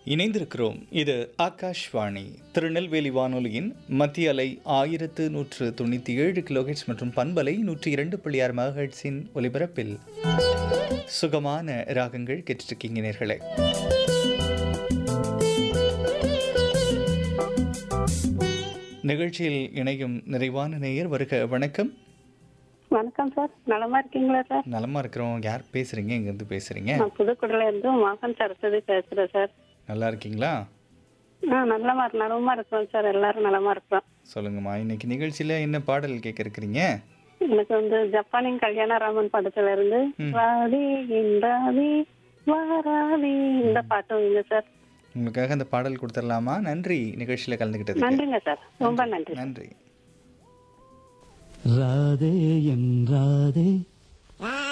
இணைந்திருக்கிறோம் இது ஆகாஷ்வாணி திருநெல்வேலி வானொலியின் மத்திய அலை ஆயிரத்து நூற்று தொண்ணூற்றி ஏழு கிலோஹெட்ஸ் மற்றும் பண்பலை நூற்றி இரண்டு புள்ளி ஆறு மெகாஹெட்ஸின் ஒலிபரப்பில் சுகமான ராகங்கள் கேட்டிருக்கீங்க நேர்களே நிகழ்ச்சியில் இணையும் நிறைவான நேயர் வருக வணக்கம் வணக்கம் சார் நலமா இருக்கீங்களா சார் நலமா இருக்கிறோம் யார் பேசுறீங்க எங்கேருந்து பேசுறீங்க நான் புதுக்குடில இருந்து மகன் சரஸ்வதி பேசுறேன் சார் நல்லா இருக்கீங்களா ஆ நல்லமா நலமா இருக்கிறோம் சார் எல்லாரும் நலமா இருக்கிறோம் சொல்லுங்கம்மா இன்னைக்கு நிகழ்ச்சியில என்ன பாடல் கேட்க இருக்கிறீங்க எனக்கு வந்து ஜப்பானின் கல்யாணராமன் படத்துல இருந்து ராதி இன்றாதி வாராதி இந்த பாட்டு வைங்க சார் உங்களுக்காக அந்த பாடல் கொடுத்துடலாமா நன்றி நிகழ்ச்சியில கலந்துக்கிட்டதுக்கு நன்றிங்க சார் ரொம்ப நன்றி நன்றி ராதே என் ராதே